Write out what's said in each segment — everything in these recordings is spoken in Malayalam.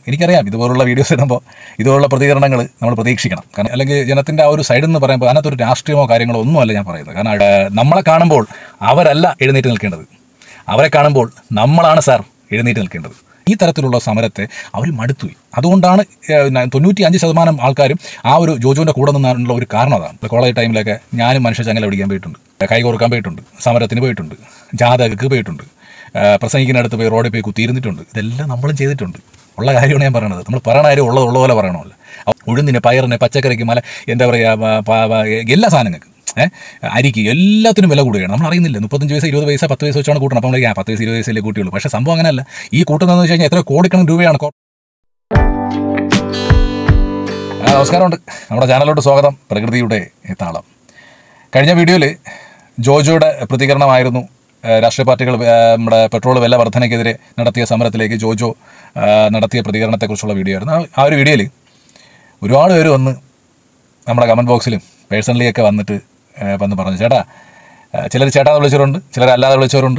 എനിക്കറിയാം ഇതുപോലുള്ള വീഡിയോസ് ഇടുമ്പോൾ ഇതുപോലുള്ള പ്രതികരണങ്ങൾ നമ്മൾ പ്രതീക്ഷിക്കണം കാരണം അല്ലെങ്കിൽ ജനത്തിൻ്റെ ആ ഒരു സൈഡിൽ നിന്ന് പറയുമ്പോൾ അതിനകത്തൊരു രാഷ്ട്രീയമോ കാര്യങ്ങളോ ഒന്നുമല്ല ഞാൻ പറയുന്നത് കാരണം ഏഹ്, നമ്മളെ കാണുമ്പോൾ അവരല്ല എഴുന്നേറ്റ് നിൽക്കേണ്ടത് അവരെ കാണുമ്പോൾ നമ്മളാണ് സാർ എഴുന്നേറ്റ് നിൽക്കേണ്ടത് ഈ തരത്തിലുള്ള സമരത്തെ അവർ മടുത്തുപോയി അതുകൊണ്ടാണ് ഏഹ്, ന- തൊണ്ണൂറ്റി അഞ്ച് ശതമാനം ആൾക്കാരും ആ ഒരു ജോജോൻ്റെ കൂടെ നിന്നുള്ള ഒരു കാരണം അതാണ് ഇപ്പോൾ കോളേജ് ടൈമിലൊക്കെ ഞാനും മനുഷ്യ ചങ്ങല പിടിക്കാൻ പോയിട്ടുണ്ട് കൈ കോർക്കാൻ പോയിട്ടുണ്ട് സമരത്തിന് പോയിട്ടുണ്ട് ജാഥകക്ക് പോയിട്ടുണ്ട് ഏഹ്, പ്രസംഗിക്കുന്നിടത്ത് പോയി റോഡിൽ പോയി കുത്തിയിരുന്നിട്ടുണ്ട് ഇതെല്ലാം നമ്മളും ചെയ്തിട്ടുണ്ട് ഉള്ള കാര്യമാണ് ഞാൻ പറയണത് നമ്മൾ പറയണ കാര്യം ഉള്ളത് ഉള്ള പോലെ പറയണമല്ലോ അപ്പൊ ഉഴുന്നിന് പയറിന് പച്ചക്കറിക്ക് മല എന്താ പറയുക എല്ലാ സാധനങ്ങൾക്കും ഏഹ് അരിക്ക് എല്ലാത്തിനും വില കൂടുകയാണ് നമ്മൾ അറിയുന്നില്ല മുപ്പത്തഞ്ച് പൈസ ഇരുപത് പൈസ പത്ത് പൈസ വെച്ചാണ് കൂട്ടണം അപ്പോൾ നമ്മൾ ആ പത്ത് പൈസ ഇരുപത് പൈസയിലേ കൂട്ടിയുള്ളൂ പക്ഷേ സംഭവം അങ്ങനെയല്ല ഈ കൂട്ടുന്നതെന്ന് വെച്ച് കഴിഞ്ഞാൽ എത്ര കോടിക്കണക്കിന് രൂപയാണ് കോ- ആ, നമസ്കാരമുണ്ട് നമ്മുടെ ചാനലിലോട്ട് സ്വാഗതം പ്രകൃതിയുടെ താളം കഴിഞ്ഞ വീഡിയോയിൽ ജോജോയുടെ പ്രതികരണമായിരുന്നു ആ, രാഷ്ട്രീയ പാർട്ടികൾ ആ, നമ്മുടെ പെട്രോൾ വില വർധനയ്ക്കെതിരെ നടത്തിയ സമരത്തിലേക്ക് ജോജോ ആ, നടത്തിയ പ്രതികരണത്തെക്കുറിച്ചുള്ള വീഡിയോ ആയിരുന്നു ആ- ആ ഒരു വീഡിയോയിൽ ഒരുപാട് പേര് വന്ന് നമ്മുടെ കമൻറ്റ് ബോക്സിലും പേഴ്സണലി ഒക്കെ വന്നിട്ട് ആ, വന്ന് പറഞ്ഞു ചേട്ടാ ചിലർ ചേട്ടാന്ന് വിളിച്ചവരുണ്ട് ചിലർ അല്ലാതെ വിളിച്ചവരുണ്ട്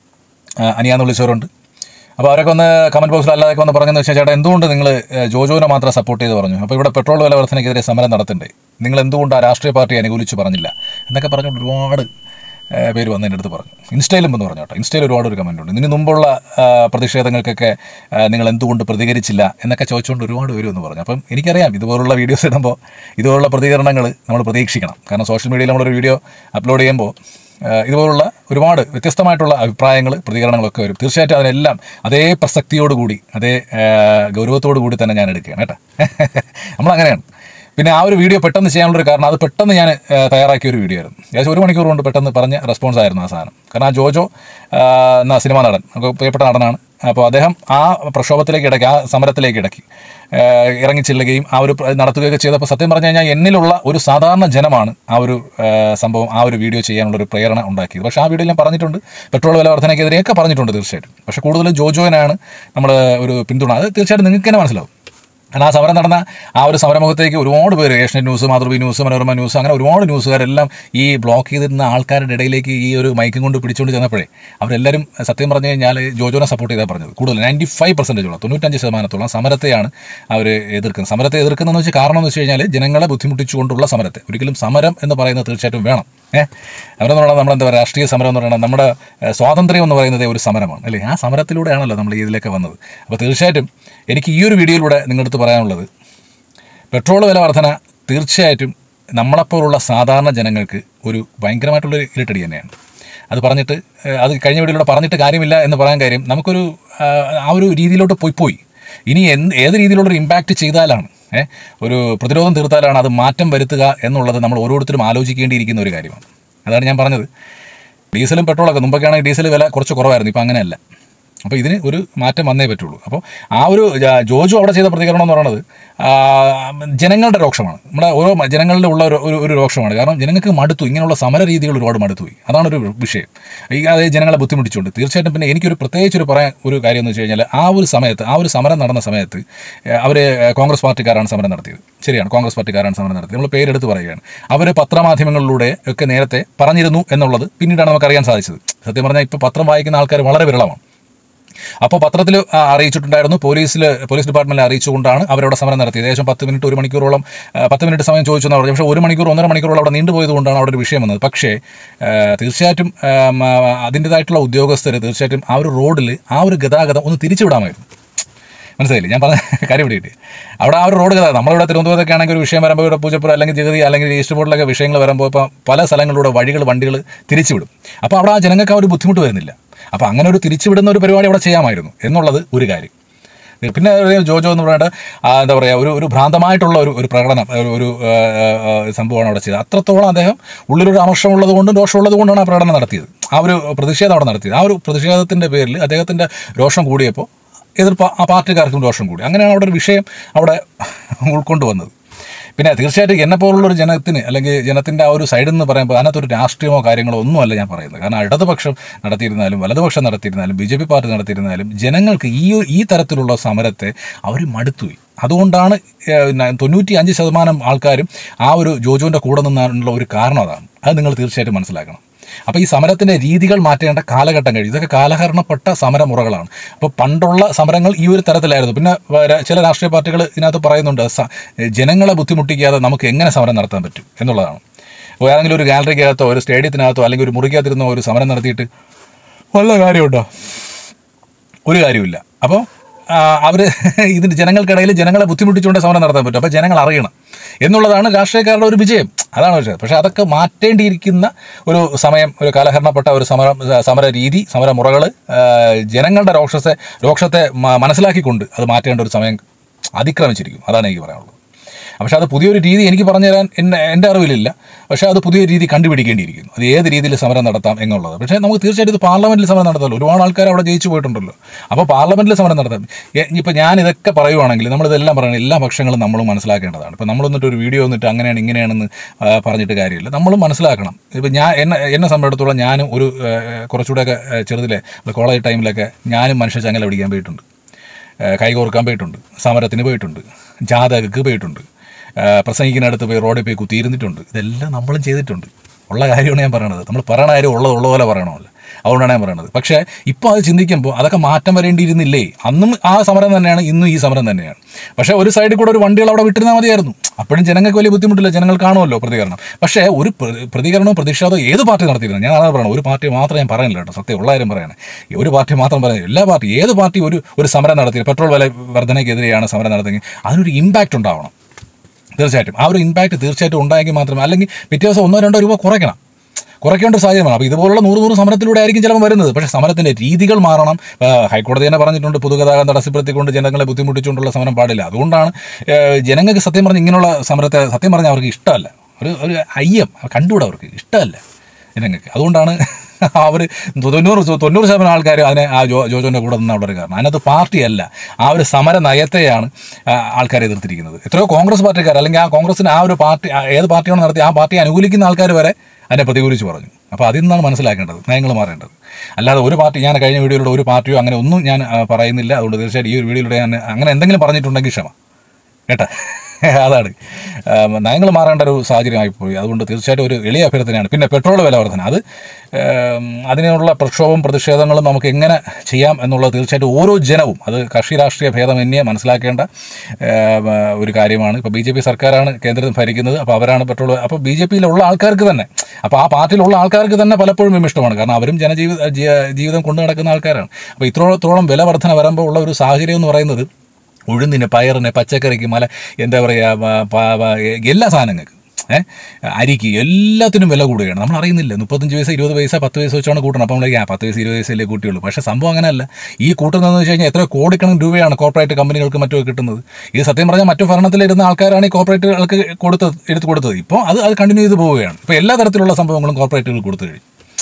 ആ, അനിയാന്ന് വിളിച്ചവരുണ്ട് അപ്പോൾ അവരൊക്കെ ഒന്ന് കമൻറ്റ് ബോക്സിൽ അല്ലാതൊക്കെ വന്ന് പറഞ്ഞെന്ന് വെച്ചാൽ ചേട്ടാ എന്തുകൊണ്ട് നിങ്ങൾ ജോജോനെ മാത്രം സപ്പോർട്ട് ചെയ്ത് പറഞ്ഞു അപ്പോൾ ഇവിടെ പെട്രോൾ വില വർധനയ്ക്കെതിരെ സമരം നടത്തണ്ടേ നിങ്ങൾ എന്തുകൊണ്ട് ആ രാഷ്ട്രീയ പാർട്ടി അനുകൂലിച്ച് പറഞ്ഞില്ല എന്നൊക്കെ പറഞ്ഞുകൊണ്ട് ഒരുപാട് ആ, പേര് വന്ന് എൻ്റെ അടുത്ത് പറഞ്ഞു ഇൻസ്റ്റയിലും വന്ന് പറഞ്ഞു കേട്ടോ ഇൻസ്റ്റയിൽ ഒരുപാട് ഒരു കമൻ്റ് ഉണ്ട് ഇതിന് മുമ്പുള്ള ആ, പ്രതിഷേധങ്ങൾക്കൊക്കെ ആ, നിങ്ങൾ എന്തുകൊണ്ട് പ്രതികരിച്ചില്ല എന്നൊക്കെ ചോദിച്ചുകൊണ്ട് ഒരുപാട് പേര് വന്ന് പറഞ്ഞു അപ്പം എനിക്കറിയാം ഇതുപോലുള്ള വീഡിയോസ് ഇടുമ്പോൾ ഇതുപോലുള്ള പ്രതികരണങ്ങൾ നമ്മൾ പ്രതീക്ഷിക്കണം കാരണം സോഷ്യൽ മീഡിയയിൽ നമ്മളൊരു വീഡിയോ അപ്ലോഡ് ചെയ്യുമ്പോൾ ആ, ഇതുപോലുള്ള ഒരുപാട് വ്യത്യസ്തമായിട്ടുള്ള അഭിപ്രായങ്ങൾ പ്രതികരണങ്ങളൊക്കെ വരും തീർച്ചയായിട്ടും അതിനെല്ലാം അതേ പ്രസക്തിയോടുകൂടി അതേ ആ, ഗൗരവത്തോടു കൂടി തന്നെ ഞാൻ എടുക്കുകയാണ് കേട്ടോ നമ്മളങ്ങനെയാണ് പിന്നെ ആ ഒരു വീഡിയോ പെട്ടെന്ന് ചെയ്യാനുള്ളൊരു കാരണം അത് പെട്ടെന്ന് ഞാൻ ആ, തയ്യാറാക്കിയ ഒരു വീഡിയോ ആയിരുന്നു ഏകദേശം ഒരു മണിക്കൂർ കൊണ്ട് പെട്ടെന്ന് പറഞ്ഞ റെസ്പോൺസ് ആയിരുന്നു ആ സാധനം കാരണം ആ ജോജോ ആ, എന്ന സിനിമാ നടൻ നമുക്ക് പ്രിയപ്പെട്ട നടനാണ് അപ്പോൾ അദ്ദേഹം ആ പ്രക്ഷോഭത്തിലേക്ക് ഇടയ്ക്ക് ആ സമരത്തിലേക്ക് ഇടയ്ക്ക് ആ, ഇറങ്ങി ചെല്ലുകയും ആ ഒരു പ്ര- നടത്തുകയൊക്കെ ചെയ്തപ്പോൾ സത്യം പറഞ്ഞു കഴിഞ്ഞാൽ എന്നിലുള്ള ഒരു സാധാരണ ജനമാണ് ആ ഒരു ആ, സംഭവം ആ ഒരു വീഡിയോ ചെയ്യാനുള്ള ഒരു പ്രേരണ ഉണ്ടാക്കിയത് പക്ഷേ ആ വീഡിയോയിൽ ഞാൻ പറഞ്ഞിട്ടുണ്ട് പെട്രോൾ വില വർധനയ്ക്കെതിരെയൊക്കെ പറഞ്ഞിട്ടുണ്ട് തീർച്ചയായിട്ടും പക്ഷേ കൂടുതലും ജോജോനാണ് നമ്മൾ ഒരു പിന്തുണ അത് തീർച്ചയായിട്ടും നിങ്ങൾക്ക് തന്നെ മനസ്സിലാവും കാരണം ആ സമരം നടന്ന ആ ഒരു സമരമുഖത്തേക്ക് ഒരുപാട് പേര് Asianet news Mathrubhumi news Manorama news അങ്ങനെ ഒരുപാട് ന്യൂസുകാരെല്ലാം ഈ ബ്ലോക്ക് ചെയ്തിരുന്ന ആൾക്കാരുടെ ഇടയിലേക്ക് ഈ ഒരു മൈക്കും കൊണ്ട് പിടിച്ചുകൊണ്ട് ചെന്നപ്പോഴേ അവരെല്ലാവരും സത്യം പറഞ്ഞു കഴിഞ്ഞാൽ ജോജോനെ സപ്പോർട്ട് ചെയ്താൽ പറഞ്ഞത് കൂടുതൽ നയൻറ്റി ഫൈവ് പെർസെൻറ്റേജോളം തൊണ്ണൂറ്റഞ്ച് ശതമാനത്തോളം സമരത്തെയാണ് അവർ എതിർക്കുന്നത് സമരത്തെ എതിർക്കുന്നതെന്ന് വെച്ചാൽ കാരണം എന്ന് വെച്ച് കഴിഞ്ഞാൽ ജനങ്ങളെ ബുദ്ധിമുട്ടിച്ചുകൊണ്ടുള്ള സമരത്തെ ഒരിക്കലും സമരം എന്ന് പറയുന്നത് തീർച്ചയായിട്ടും വേണം ഏഹ് അവരെന്ന് പറയുന്നത് നമ്മുടെ എന്താ പറയുക രാഷ്ട്രീയ സമരം എന്ന് പറയുന്നത് നമ്മുടെ ഏഹ്, സ്വാതന്ത്ര്യം എന്ന് പറയുന്നത് ഒരു സമരമാണ് അല്ലേ ആ സമരത്തിലൂടെയാണല്ലോ നമ്മൾ ഈ ഇതിലേക്ക് വന്നത് അപ്പോൾ തീർച്ചയായിട്ടും എനിക്ക് ഈ ഒരു വീഡിയോയിലൂടെ നിങ്ങളുടെ അടുത്ത് പറയാനുള്ളത് പെട്രോൾ വില വർധന തീർച്ചയായിട്ടും നമ്മളെപ്പോലുള്ള സാധാരണ ജനങ്ങൾക്ക് ഒരു ഭയങ്കരമായിട്ടുള്ള ഇരുട്ടടി തന്നെയാണ് അത് പറഞ്ഞിട്ട് ഏഹ്, അത് കഴിഞ്ഞ വീഡിയോയിലൂടെ പറഞ്ഞിട്ട് കാര്യമില്ല എന്ന് പറയാൻ കാര്യം നമുക്കൊരു ആഹ്, ആ ഒരു രീതിയിലോട്ട് പോയി പോയി ഇനി എന്ത് ഏത് രീതിയിലുള്ളൊരു ഇമ്പാക്റ്റ് ചെയ്താലാണ് ഏഹ്, ഒരു പ്രതിരോധം തീർത്താലാണ് അത് മാറ്റം വരുത്തുക എന്നുള്ളത് നമ്മൾ ഓരോരുത്തരും ആലോചിക്കേണ്ടിയിരിക്കുന്ന ഒരു കാര്യമാണ് അതാണ് ഞാൻ പറഞ്ഞത് ഡീസലും പെട്രോളൊക്കെ മുമ്പൊക്കെ ആണെങ്കിൽ ഡീസൽ വില കുറച്ച് കുറവായിരുന്നു ഇപ്പം അങ്ങനെയല്ല അപ്പോൾ ഇതിന് ഒരു മാറ്റം വന്നേ പറ്റുള്ളൂ അപ്പോൾ ആ ഒരു ജ- ജോജു അവിടെ ചെയ്ത പ്രതികരണം എന്ന് പറയുന്നത് ആ, ജനങ്ങളുടെ രോക്ഷമാണ് നമ്മുടെ ഓരോ മ- ജനങ്ങളുടെ ഉള്ള ഒരു ഒരു- ഒരു രോക്ഷമാണ് കാരണം ജനങ്ങൾക്ക് മടുത്തു ഇങ്ങനെയുള്ള സമര രീതികൾ ഒരുപാട് മടുത്തുപോയി അതാണ് ഒരു വിഷയം ഈ അത് ജനങ്ങളെ ബുദ്ധിമുട്ടിച്ചുകൊണ്ട് തീർച്ചയായിട്ടും പിന്നെ എനിക്കൊരു പ്രത്യേകിച്ച് ഒരു പറയാൻ ഒരു കാര്യം എന്ന് വെച്ച് കഴിഞ്ഞാൽ ആ ഒരു സമയത്ത് ആ ഒരു സമരം നടന്ന സമയത്ത് അവർ കോൺഗ്രസ് പാർട്ടിക്കാരാണ് സമരം നടത്തിയത് ശരിയാണ് കോൺഗ്രസ് പാർട്ടിക്കാരാണ് സമരം നടത്തിയത് നമ്മൾ പേരെടുത്ത് പറയുകയാണ് അവർ പത്രമാധ്യമങ്ങളിലൂടെ ഒക്കെ നേരത്തെ പറഞ്ഞിരുന്നു എന്നുള്ളത് പിന്നീടാണ് നമുക്ക് അറിയാൻ സാധിച്ചത് സത്യം പറഞ്ഞാൽ ഇപ്പോൾ പത്രം വായിക്കുന്ന ആൾക്കാർ വളരെ വിരളമാണ് അപ്പോൾ പത്രത്തിൽ ആ, അറിയിച്ചിട്ടുണ്ടായിരുന്നു പോലീസിൽ പോലീസ് ഡിപ്പാർട്ട്മെന്റിൽ അറിയിച്ചുകൊണ്ടാണ് അവരവിടെ സമരം നടത്തിയത് ഏകദേശം പത്ത് മിനിറ്റ് ഒരു മണിക്കൂറോളം ആ, പത്ത് മിനിറ്റ് സമയം ചോദിച്ചു എന്നാണ് പറഞ്ഞത് പക്ഷേ ഒരു മണിക്കൂർ ഒന്നര മണിക്കൂറോളം അവിടെ നീണ്ടുപോയത് കൊണ്ടാണ് അവിടെ ഒരു വിഷയം വന്നത് പക്ഷേ ആ, തീർച്ചയായിട്ടും ആം, ആ, അതിൻ്റെതായിട്ടുള്ള ഉദ്യോഗസ്ഥർ തീർച്ചയായിട്ടും ആ ഒരു റോഡിൽ ആ ഒരു ഗതാഗതം ഒന്ന് തിരിച്ചുവിടാമായിരുന്നു മനസ്സിലായില്ലേ ഞാൻ പറഞ്ഞ കാര്യം ഇവിടെ കിട്ടി അവിടെ ആ ഒരു റോഡ് ഗതാഗതം നമ്മളിവിടെ തിരുവനന്തപുരത്തൊക്കെ ആണെങ്കിൽ ഒരു വിഷയം വരുമ്പോൾ ഇവിടെ പൂജപ്പുര അല്ലെങ്കിൽ ജഗതി അല്ലെങ്കിൽ ഈസ്റ്റ് ബോർഡിലൊക്കെ വിഷയങ്ങൾ വരുമ്പോൾ ഇപ്പം പല സ്ഥലങ്ങളിലൂടെ വഴികൾ വണ്ടികൾ തിരിച്ചുവിടും അപ്പോൾ അവിടെ ആ ജനങ്ങൾക്ക് ആ ഒരു ബുദ്ധിമുട്ട് വരുന്നില്ല അപ്പോൾ അങ്ങനെ ഒരു തിരിച്ചുവിടുന്ന ഒരു പരിപാടി അവിടെ ചെയ്യാമായിരുന്നു എന്നുള്ളത് ഒരു കാര്യം പിന്നെ ഒരു ജോജോ എന്ന് പറയുന്നത് ആ, എന്താ പറയുക ഒരു ഒരു ഭ്രാന്തമായിട്ടുള്ള ഒരു ഒരു പ്രകടനം ഒരു ഒരു ആ, ആ, സംഭവമാണ് അവിടെ ചെയ്തത് അത്രത്തോളം അദ്ദേഹം ഉള്ളിലൊരു അമർഷമുള്ളത് കൊണ്ടും രോഷമുള്ളത് കൊണ്ടാണ് ആ പ്രകടനം നടത്തിയത് ആ ഒരു പ്രതിഷേധം അവിടെ നടത്തിയത് ആ ഒരു പ്രതിഷേധത്തിൻ്റെ പേരിൽ അദ്ദേഹത്തിൻ്റെ രോഷം കൂടിയപ്പോൾ എതിർ പാ- ആ പാർട്ടിക്കാർക്കും ദോഷം കൂടി അങ്ങനെയാണ് അവിടെ ഒരു വിഷയം അവിടെ ഉൾക്കൊണ്ടുവന്നത് പിന്നെ തീർച്ചയായിട്ടും എന്നെ പോലുള്ള ഒരു ജനത്തിന് അല്ലെങ്കിൽ ജനത്തിൻ്റെ ആ ഒരു സൈഡിൽ നിന്ന് പറയുമ്പോൾ അതിനകത്തൊരു രാഷ്ട്രീയമോ കാര്യങ്ങളോ ഒന്നുമല്ല ഞാൻ പറയുന്നത് കാരണം ഇടതുപക്ഷം നടത്തിയിരുന്നാലും വലതുപക്ഷം നടത്തിയിരുന്നാലും ബി ജെ പി പാർട്ടി നടത്തിയിരുന്നാലും ജനങ്ങൾക്ക് ഈ ഒരു- ഈ തരത്തിലുള്ള സമരത്തെ അവർ മടുത്തുപോയി അതുകൊണ്ടാണ് ഏഹ്, ന- തൊണ്ണൂറ്റി അഞ്ച് ശതമാനം ആൾക്കാരും ആ ഒരു ജോജോൻ്റെ കൂടെ നിന്നുള്ള ഒരു കാരണം അതാണ് അത് നിങ്ങൾ തീർച്ചയായിട്ടും മനസ്സിലാക്കണം അപ്പോൾ ഈ സമരത്തിൻ്റെ രീതികൾ മാറ്റേണ്ട കാലഘട്ടം കഴിഞ്ഞു ഇതൊക്കെ കാലഹരണപ്പെട്ട സമരമുറകളാണ് അപ്പോൾ പണ്ടുള്ള സമരങ്ങൾ ഈ ഒരു തരത്തിലായിരുന്നു പിന്നെ വര- ചില രാഷ്ട്രീയ പാർട്ടികൾ ഇതിനകത്ത് പറയുന്നുണ്ട് സ- ജനങ്ങളെ ബുദ്ധിമുട്ടിക്കാതെ നമുക്ക് എങ്ങനെ സമരം നടത്താൻ പറ്റും എന്നുള്ളതാണ് അപ്പോൾ ഏതെങ്കിലും ഒരു ഗാലറിക്കകത്തോ ഒരു സ്റ്റേഡിയത്തിനകത്തോ അല്ലെങ്കിൽ ഒരു മുറിക്കകത്തിരുന്നോ ഒരു സമരം നടത്തിയിട്ട് വല്ല കാര്യമുണ്ടോ ഒരു കാര്യമില്ല അപ്പോൾ അവർ ഇതിന് ജനങ്ങൾക്കിടയിൽ ജനങ്ങളെ ബുദ്ധിമുട്ടിച്ചുകൊണ്ട് സമരം നടത്താൻ പറ്റും അപ്പോൾ ജനങ്ങൾ അറിയണം എന്നുള്ളതാണ് രാഷ്ട്രീയക്കാരുടെ ഒരു വിജയം അതാണ് വിഷയം പക്ഷേ അതൊക്കെ മാറ്റേണ്ടിയിരിക്കുന്ന ഒരു സമയം ഒരു കാലഹരണപ്പെട്ട ഒരു സമര സമര രീതി സമരമുറകൾ ജനങ്ങളുടെ രോക്ഷത്തെ രോക്ഷത്തെ മ- മനസ്സിലാക്കിക്കൊണ്ട് അത് മാറ്റേണ്ട ഒരു സമയം അതിക്രമിച്ചിരിക്കും അതാണ് എനിക്ക് പറയാനുള്ളത് പക്ഷേ അത് പുതിയൊരു രീതി എനിക്ക് പറഞ്ഞു തരാൻ എന്നെ എൻ്റെ അറിവിലില്ല പക്ഷേ അത് പുതിയൊരു രീതി കണ്ടുപിടിക്കേണ്ടിയിരിക്കുന്നു അത് ഏത് രീതിയിൽ സമരം നടത്താം എന്നുള്ളത് പക്ഷേ നമുക്ക് തീർച്ചയായിട്ടും ഇത് പാർലമെൻറ്റിൽ സമരം നടത്താമല്ലോ ഒരുപാട് ആൾക്കാർ അവിടെ ജയിച്ചു പോയിട്ടുണ്ടല്ലോ അപ്പോൾ പാർലമെൻറ്റിൽ സമരം നടത്താം ഇപ്പോൾ ഞാൻ ഇതൊക്കെ പറയുവാണെങ്കിൽ നമ്മളിതെല്ലാം പറയണം എല്ലാ പക്ഷങ്ങളും നമ്മളും മനസ്സിലാക്കേണ്ടതാണ് ഇപ്പോൾ നമ്മൾ വന്നിട്ട് ഒരു വീഡിയോ വന്നിട്ട് അങ്ങനെയാണ് ഇങ്ങനെയാണെന്ന് ആ, പറഞ്ഞിട്ട് കാര്യമില്ല നമ്മളും മനസ്സിലാക്കണം ഇപ്പോൾ ഞാൻ എന്നെ എന്നെ സംബന്ധിച്ചിടത്തോളം ഞാനും ഒരു ആ, കുറച്ചുകൂടെയൊക്കെ ആ, ചെറുതിലെ കോളേജ് ടൈമിലൊക്കെ ഞാനും മനുഷ്യ ചങ്ങല പിടിക്കാൻ പോയിട്ടുണ്ട് ഏഹ് കൈകോർക്കാൻ പോയിട്ടുണ്ട് സമരത്തിന് പോയിട്ടുണ്ട് ജാഥകക്ക് പോയിട്ടുണ്ട് ഏഹ് പ്രസംഗിക്കുന്നിടത്ത് പോയി റോഡിൽ പോയി കുത്തിയിരുന്നിട്ടുണ്ട് ഇതെല്ലാം നമ്മളും ചെയ്തിട്ടുണ്ട് ഉള്ള കാര്യമാണ് ഞാൻ പറയണത് നമ്മൾ പറയണ കാര്യം ഉള്ളത് ഉള്ള പോലെ പറയണമല്ലോ അതുകൊണ്ടാണ് ഞാൻ പറയണത് പക്ഷേ ഇപ്പോൾ അത് ചിന്തിക്കുമ്പോൾ അതൊക്കെ മാറ്റം വരേണ്ടിയിരുന്നില്ലേ അന്നും ആ സമരം തന്നെയാണ് ഇന്നും ഈ സമരം തന്നെയാണ് പക്ഷേ ഒരു സൈഡിൽ കൂടെ ഒരു വണ്ടികൾ അവിടെ വിട്ടിരുന്നാൽ മതിയായിരുന്നു അപ്പോഴും ജനങ്ങൾക്ക് വലിയ ബുദ്ധിമുട്ടില്ല ജനങ്ങൾ കാണുമല്ലോ പ്രതികരണം പക്ഷേ ഒരു പ്ര- പ്രതികരണവും പ്രതിഷേധവും ഏത് പാർട്ടി നടത്തിയിരുന്നു ഞാൻ അതാണ് പറയണം ഒരു പാർട്ടി മാത്രം ഞാൻ പറയുന്നില്ല കേട്ടോ സത്യം ഉള്ള കാര്യം പറയണേ ഈ ഒരു പാർട്ടി മാത്രം പറയുന്നത് എല്ലാ പാർട്ടി ഏത് പാർട്ടി ഒരു ഒരു സമരം നടത്തി പെട്രോൾ വില വർധനയ്ക്കെതിരെയാണ് സമരം നടത്തിയെങ്കിൽ അതിനൊരു ഇമ്പാക്റ്റ് ഉണ്ടാവണം തീർച്ചയായിട്ടും ആ ഒരു ഇമ്പാക്റ്റ് തീർച്ചയായിട്ടും ഉണ്ടായെങ്കിൽ മാത്രമേ അല്ലെങ്കിൽ പിറ്റേ ദിവസം ഒന്നോ രണ്ടോ രൂപ കുറയ്ക്കണം കുറയ്ക്കേണ്ട ഒരു സാഹചര്യമാണ് അപ്പോൾ ഇതുപോലുള്ള നൂറ് നൂറ് സമരത്തിലൂടെ ആയിരിക്കും ചിലപ്പോൾ വരുന്നത് പക്ഷേ സമരത്തിൻ്റെ രീതികൾ മാറണം ആ, ഹൈക്കോടതി തന്നെ പറഞ്ഞിട്ടുണ്ട് പൊതുഗതാഗതം തടസ്സപ്പെടുത്തിക്കൊണ്ട് ജനങ്ങളെ ബുദ്ധിമുട്ടിച്ചുകൊണ്ടുള്ള സമരം പാടില്ല അതുകൊണ്ടാണ് ഏഹ്, ജനങ്ങൾക്ക് സത്യം പറഞ്ഞ് ഇങ്ങനെയുള്ള സമരത്തെ സത്യം പറഞ്ഞാൽ അവർക്ക് ഇഷ്ടമല്ല ഒരു ഒരു അയ്യം കണ്ടുകൂടാ അവർക്ക് ഇഷ്ടമല്ല ജനങ്ങൾക്ക് അതുകൊണ്ടാണ് അവർ തൊണ്ണൂറ് ശത- തൊണ്ണൂറ് ശതമാനം ആൾക്കാർ അതിനെ ആ ജോ ജോജോൻ്റെ കൂടെ നിന്ന് അവിടെ ഒരു കാരണം അതിനകത്ത് പാർട്ടിയല്ല ആ ഒരു സമര നയത്തെയാണ് ആൾക്കാർ എതിർത്തിരിക്കുന്നത് എത്രയോ കോൺഗ്രസ് പാർട്ടിക്കാർ അല്ലെങ്കിൽ ആ കോൺഗ്രസിന് ആ ഒരു പാർട്ടി ആ ഏത് പാർട്ടിയാണ് നടത്തി ആ പാർട്ടി അനുകൂലിക്കുന്ന ആൾക്കാർ വരെ അതിനെ പ്രതികൂലിച്ച് പറഞ്ഞു അപ്പോൾ അതിൽ നിന്നാണ് മനസ്സിലാക്കേണ്ടത് നയങ്ങൾ മാറേണ്ടത് അല്ലാതെ ഒരു പാർട്ടി ഞാൻ കഴിഞ്ഞ വീഡിയോയിലൂടെ ഒരു പാർട്ടിയോ അങ്ങനെ ഒന്നും ഞാൻ ആ, പറയുന്നില്ല അതുകൊണ്ട് തീർച്ചയായിട്ടും ഈ ഒരു വീഡിയോയിലൂടെ ഞാൻ അങ്ങനെ എന്തെങ്കിലും പറഞ്ഞിട്ടുണ്ടെങ്കിൽ ക്ഷമ കേട്ടാ അതാണ് നയങ്ങൾ മാറേണ്ട ഒരു സാഹചര്യമായി പോയി അതുകൊണ്ട് തീർച്ചയായിട്ടും ഒരു എളിയ അഭ്യർത്ഥനയാണ് പിന്നെ പെട്രോൾ വില വർധന അത് ഏം, അതിനുള്ള പ്രക്ഷോഭം പ്രതിഷേധങ്ങളും നമുക്ക് എങ്ങനെ ചെയ്യാം എന്നുള്ളത് തീർച്ചയായിട്ടും ഓരോ ജനവും അത് കക്ഷി രാഷ്ട്രീയ ഭേദമന്യേ മനസ്സിലാക്കേണ്ട ഏം, ഒരു കാര്യമാണ് ഇപ്പോൾ ബി ജെ പി സർക്കാരാണ് കേന്ദ്രം ഭരിക്കുന്നത് അപ്പോൾ അവരാണ് പെട്രോൾ അപ്പോൾ ബി ജെ പിയിലുള്ള ആൾക്കാർക്ക് തന്നെ അപ്പോൾ ആ പാർട്ടിയിലുള്ള ആൾക്കാർക്ക് തന്നെ പലപ്പോഴും വിമിഷ്ടമാണ് കാരണം അവരും ജനജീവിത ജീ- ജീവിതം കൊണ്ടു നടക്കുന്ന ആൾക്കാരാണ് അപ്പോൾ ഇത്രത്തോളം വില വർധന വരുമ്പോൾ ഉള്ള ഒരു സാഹചര്യം എന്ന് പറയുന്നത് ഉഴുന്നിന് പയറിന് പച്ചക്കറിക്ക് മല എന്താ പറയുക എല്ലാ സാധനങ്ങൾക്കും ഏഹ് അരിക്ക് എല്ലാത്തിനും വില കൂടുകയാണ് നമ്മൾ അറിയുന്നില്ല മുപ്പത്തഞ്ച് പൈസ ഇരുപത് പൈസ പത്ത് പൈസ വെച്ചാണ് കൂട്ടണം അപ്പോൾ നമ്മൾ ആ പത്ത് പൈസ ഇരുപത് പൈസയല്ലേ കൂട്ടിയുള്ളൂ പക്ഷേ സംഭവം അങ്ങനെയല്ല ഈ കൂട്ടുന്നതെന്ന് വെച്ച് കഴിഞ്ഞാൽ എത്ര കോടിക്കണക്കിന് രൂപയാണ് കോർപ്പറേറ്റ് കമ്പനികൾക്ക് മറ്റോ കിട്ടുന്നത് ഇത് സത്യം പറഞ്ഞാൽ മറ്റു ഭരണത്തിലിരുന്ന ആൾക്കാരാണ് ഈ കോർപ്പറേറ്റുകൾക്ക് കൊടുത്തത് എടുത്ത് കൊടുത്തത് ഇപ്പോൾ അത് അത് കണ്ടിന്യൂ ചെയ്ത് പോവുകയാണ് ഇപ്പോൾ എല്ലാ തരത്തിലുള്ള സംഭവങ്ങളും കോർപ്പറേറ്റുകൾ കൊടുത്തു കഴിഞ്ഞു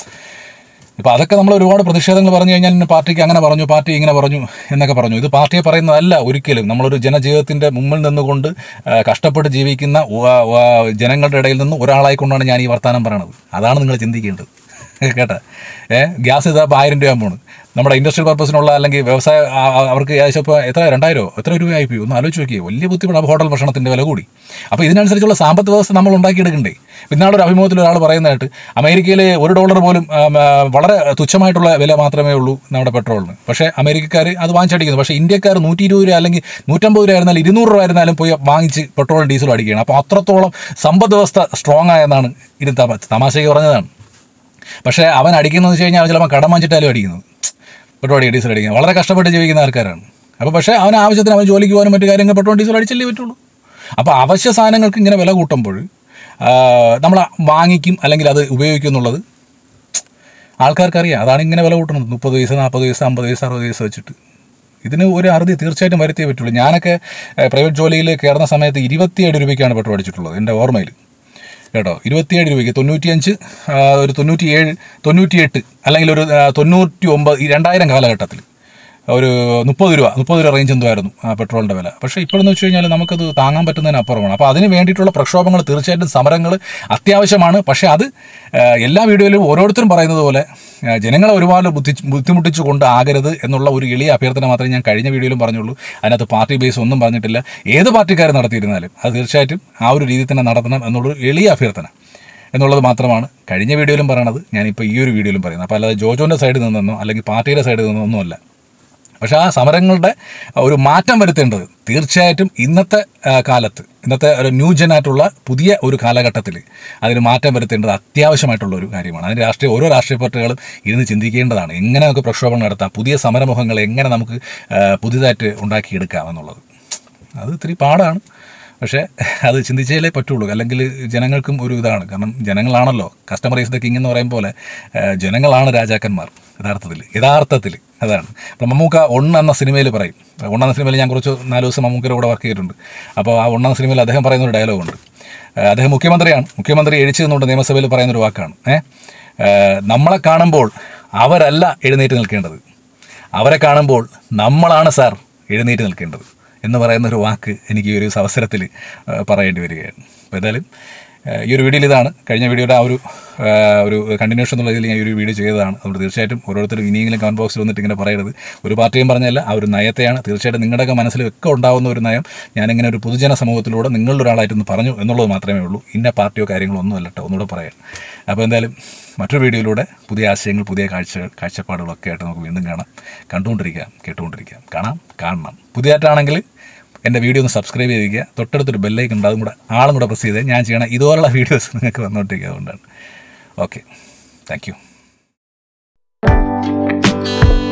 ഇപ്പോൾ അതൊക്കെ നമ്മൾ ഒരുപാട് പ്രതിഷേധങ്ങൾ പറഞ്ഞു കഴിഞ്ഞാൽ ഇന്ന പാർട്ടിക്ക് അങ്ങനെ പറഞ്ഞു പാർട്ടി ഇങ്ങനെ പറഞ്ഞു എന്നൊക്കെ പറഞ്ഞു ഇത് പാർട്ടിയെ പറയുന്നതല്ല ഒരിക്കലും നമ്മളൊരു ജനജീവിതത്തിൻ്റെ മുമ്പിൽ നിന്നുകൊണ്ട് ആ, കഷ്ടപ്പെട്ട് ജീവിക്കുന്ന വ- വ- ജനങ്ങളുടെ ഇടയിൽ നിന്ന് ഒരാളായിക്കൊണ്ടാണ് ഞാൻ ഈ വർത്തമാനം പറയണത് അതാണ് നിങ്ങൾ ചിന്തിക്കേണ്ടത് കേട്ടാ ഏ ഗ്യാസ് ഇതാ ഇപ്പോൾ ആയിരം രൂപ പോണ് നമ്മുടെ ഇൻഡസ്ട്രിയൽ പർപ്പസിനുള്ള അല്ലെങ്കിൽ വ്യവസായ ആ- ആ- അവർക്ക് ഏകദേശം ഇപ്പോൾ എത്ര രണ്ടായിരോ എത്ര രൂപയായി പോയി ഒന്ന് ആലോചിച്ച് നോക്കിയേ വലിയ ബുദ്ധിമുട്ടാണ് ഹോട്ടൽ ഭക്ഷണത്തിൻ്റെ വില കൂടി അപ്പോൾ ഇതിനനുസരിച്ചുള്ള സാമ്പത്തിക വ്യവസ്ഥ നമ്മൾ ഉണ്ടാക്കിയെടുക്കണ്ടേ പിന്നാളൊരു അഭിമുഖത്തിൽ ഒരാൾ പറയുന്നതായിട്ട് അമേരിക്കയിൽ ഒരു ഡോളർ പോലും ആം, ആ, വളരെ തുച്ഛമായിട്ടുള്ള വില മാത്രമേ ഉള്ളൂ നമ്മുടെ പെട്രോളിന് പക്ഷേ അമേരിക്കക്കാർ അത് വാങ്ങിച്ചടിക്കുന്നു പക്ഷേ ഇന്ത്യക്കാർ നൂറ്റി ഇരുപത് രൂപ അല്ലെങ്കിൽ നൂറ്റമ്പത് രൂപ ആയിരുന്നാലും ഇരുന്നൂറ് രൂപ ആയിരുന്നാലും പോയി വാങ്ങിച്ച് പെട്രോളും ഡീസലും അടിക്കുകയാണ് അപ്പോൾ അത്രത്തോളം സമ്പദ് വ്യവസ്ഥ സ്ട്രോങ് ആയെന്നാണ് ഇത് തമ തമാശയ്ക്ക് പറഞ്ഞതാണ് പക്ഷേ അവൻ അടിക്കുന്നത് വെച്ച് കഴിഞ്ഞാൽ അവൻ ചിലപ്പോൾ കടം വാങ്ങിച്ചിട്ടാലും അടിക്കുന്നത് പെട്രോൾ അടി ഡീസൽ അടിക്കുന്നത് വളരെ കഷ്ടപ്പെട്ട് ജീവിക്കുന്ന ആൾക്കാരാണ് അപ്പോൾ പക്ഷേ അവൻ ആവശ്യത്തിന് അവൻ ജോലിക്ക് പോകാനും മറ്റു കാര്യങ്ങൾ പെട്രോൾ ഡീസൽ അടിച്ചല്ലേ പറ്റുള്ളൂ അപ്പോൾ അവശ്യ സാധനങ്ങൾക്ക് ഇങ്ങനെ വില കൂട്ടുമ്പോൾ നമ്മൾ വാങ്ങിക്കും അല്ലെങ്കിൽ അത് ഉപയോഗിക്കും എന്നുള്ളത് ആൾക്കാർക്കറിയാം അതാണ് ഇങ്ങനെ വില കൂട്ടുന്നത് മുപ്പത് പൈസ നാൽപ്പത് പൈസ അമ്പത് പൈസ അറുപത് പൈസ വെച്ചിട്ട് ഇതിന് ഒരു അറുതി തീർച്ചയായിട്ടും വരുത്തിയേ പറ്റുള്ളൂ ഞാനൊക്കെ ഏഹ്, പ്രൈവറ്റ് ജോലിയിൽ കയറുന്ന സമയത്ത് ഇരുപത്തിയേഴ് രൂപയ്ക്കാണ് പെട്രോൾ അടിച്ചിട്ടുള്ളത് എൻ്റെ ഓർമ്മയിൽ കേട്ടോ ഇരുപത്തിയേഴ് രൂപയ്ക്ക് തൊണ്ണൂറ്റിയഞ്ച് ആ, ഒരു തൊണ്ണൂറ്റിയേഴ് തൊണ്ണൂറ്റിയെട്ട് അല്ലെങ്കിൽ ഒരു ആ, തൊണ്ണൂറ്റി ഒമ്പത് ഈ രണ്ടായിരം കാലഘട്ടത്തിൽ ഒരു മുപ്പത് രൂപ മുപ്പത് രൂപ റേഞ്ച് എന്തോ ആയിരുന്നു ആ പെട്രോളിൻ്റെ വില പക്ഷേ ഇപ്പോഴെന്ന് വെച്ച് കഴിഞ്ഞാൽ നമുക്കത് താങ്ങാൻ പറ്റുന്നതിന് അപ്പുറമാണ് അപ്പോൾ അതിന് വേണ്ടിയിട്ടുള്ള പ്രക്ഷോഭങ്ങൾ തീർച്ചയായിട്ടും സമരങ്ങൾ അത്യാവശ്യമാണ് പക്ഷേ അത് ആ, എല്ലാ വീഡിയോയിലും ഓരോരുത്തരും പറയുന്നത് പോലെ ആ, ജനങ്ങളെ ഒരുപാട് ബുദ്ധി ബുദ്ധിമുട്ടിച്ചു കൊണ്ട് ആകരുത് എന്നുള്ള ഒരു എളിയ അഭ്യർത്ഥന മാത്രമേ ഞാൻ കഴിഞ്ഞ വീഡിയോയിലും പറഞ്ഞുള്ളൂ അതിനകത്ത് പാർട്ടി ബേസ് ഒന്നും പറഞ്ഞിട്ടില്ല ഏത് പാർട്ടിക്കാർ നടത്തിയിരുന്നാലും അത് തീർച്ചയായിട്ടും ആ ഒരു രീതിയിൽ തന്നെ നടത്തണം എന്നുള്ളൊരു എളിയ അഭ്യർത്ഥന എന്നുള്ളത് മാത്രമാണ് കഴിഞ്ഞ വീഡിയോയിലും പറയണത് ഞാനിപ്പോൾ ഈ ഒരു വീഡിയോയിലും പറയുന്നത് അപ്പോൾ അല്ലാതെ ജോജോൻ്റെ സൈഡിൽ നിന്നോ അല്ലെങ്കിൽ പാർട്ടിയുടെ സൈഡിൽ നിന്നോ ഒന്നുമല്ല പക്ഷേ ആ സമരങ്ങളുടെ ഒരു മാറ്റം വരുത്തേണ്ടത് തീർച്ചയായിട്ടും ഇന്നത്തെ ആ, കാലത്ത് ഇന്നത്തെ ഒരു ന്യൂ ജൻ ആയിട്ടുള്ള പുതിയ ഒരു കാലഘട്ടത്തിൽ അതിന് മാറ്റം വരുത്തേണ്ടത് അത്യാവശ്യമായിട്ടുള്ള ഒരു കാര്യമാണ് അതിന് രാഷ്ട്രീയ ഓരോ രാഷ്ട്രീയ പാർട്ടികളും ഇരുന്ന് ചിന്തിക്കേണ്ടതാണ് എങ്ങനെ നമുക്ക് പ്രക്ഷോഭം നടത്താം പുതിയ സമരമുഖങ്ങൾ എങ്ങനെ നമുക്ക് ആ, പുതിയതായിട്ട് ഉണ്ടാക്കിയെടുക്കാം എന്നുള്ളത് അത് ഇത്തിരി പാടാണ് പക്ഷേ അത് ചിന്തിച്ചാലേ പറ്റുള്ളൂ അല്ലെങ്കിൽ ജനങ്ങൾക്കും ഒരു ഇതാണ് കാരണം ജനങ്ങളാണല്ലോ കസ്റ്റമർ ഈസ് ദ കിങ് എന്ന് പറയും പോലെ ആ, ജനങ്ങളാണ് രാജാക്കന്മാർ യഥാർത്ഥത്തിൽ യഥാർത്ഥത്തിൽ അതാണ് അപ്പം മമ്മൂക്ക ഒന്ന് എന്ന സിനിമയിൽ പറയും ഒന്ന് എന്ന സിനിമയിൽ ഞാൻ കുറച്ച് നാല് ദിവസം മമ്മൂക്കയുടെ കൂടെ വർക്ക് ചെയ്തിട്ടുണ്ട് അപ്പോൾ ആ ഒന്ന് എന്ന സിനിമയിൽ അദ്ദേഹം പറയുന്ന ഒരു ഡയലോഗുണ്ട് ആ, അദ്ദേഹം മുഖ്യമന്ത്രിയാണ് മുഖ്യമന്ത്രി എഴിച്ചു നിന്നുകൊണ്ട് നിയമസഭയിൽ പറയുന്നൊരു വാക്കാണ് ഏ ആ, നമ്മളെ കാണുമ്പോൾ അവരല്ല എഴുന്നേറ്റ് നിൽക്കേണ്ടത് അവരെ കാണുമ്പോൾ നമ്മളാണ് സാർ എഴുന്നേറ്റ് നിൽക്കേണ്ടത് എന്ന് പറയുന്ന ഒരു വാക്ക് എനിക്ക് ഈ ഒരു അവസരത്തിൽ ആ, പറയേണ്ടി വരികയാണ് അപ്പോൾ എന്തായാലും ആ, ഈ ഒരു വീഡിയോയിൽ ഇതാണ് കഴിഞ്ഞ വീഡിയോയുടെ ആ ഒരു ആ, ഒരു കണ്ടിന്യൂഷൻ എന്നുള്ള രീതിയിൽ ഞാൻ ഈ ഒരു വീഡിയോ ചെയ്തതാണ് അതുകൊണ്ട് തീർച്ചയായിട്ടും ഓരോരുത്തരും ഇനിയെങ്കിലും കമൻറ്റ് ബോക്സിൽ വന്നിട്ട് ഇങ്ങനെ പറയരുത് ഒരു പാർട്ടിയും പറഞ്ഞല്ല ആ ഒരു നയത്തെയാണ് തീർച്ചയായിട്ടും നിങ്ങളുടെയൊക്കെ മനസ്സിലൊക്കെ ഉണ്ടാകുന്ന ഒരു നയം ഞാനിങ്ങനെ ഒരു പൊതുജന സമൂഹത്തിലൂടെ നിങ്ങളുടെ ഒരാളായിട്ടൊന്ന് പറഞ്ഞു എന്നുള്ളത് മാത്രമേ ഉള്ളൂ ഇന്ന പാർട്ടിയോ കാര്യങ്ങളോ ഒന്നും അല്ലട്ടോ ഒന്നുകൂടെ പറയാം അപ്പോൾ എന്തായാലും മറ്റൊരു വീഡിയോയിലൂടെ പുതിയ ആശയങ്ങൾ പുതിയ കാഴ്ചകൾ കാഴ്ചപ്പാടുകളൊക്കെ ആയിട്ട് നമുക്ക് വീണ്ടും കാണാം കണ്ടുകൊണ്ടിരിക്കാം കേട്ടുകൊണ്ടിരിക്കാം കാണാം കാണണം പുതിയതായിട്ടാണെങ്കിൽ എൻ്റെ വീഡിയോ ഒന്ന് സബ്സ്ക്രൈബ് ചെയ്തിരിക്കുക തൊട്ടടുത്തൊരു ബെല്ലൈക്ക് ഉണ്ട് അതും കൂടെ ആളും കൂടെ പ്രസ് ചെയ്ത് ഞാൻ ചെയ്യണ ഇതുപോലുള്ള വീഡിയോസ് നിങ്ങൾക്ക് വന്നുകൊണ്ടിരിക്കുക അതുകൊണ്ടാണ് ഓക്കെ താങ്ക് യു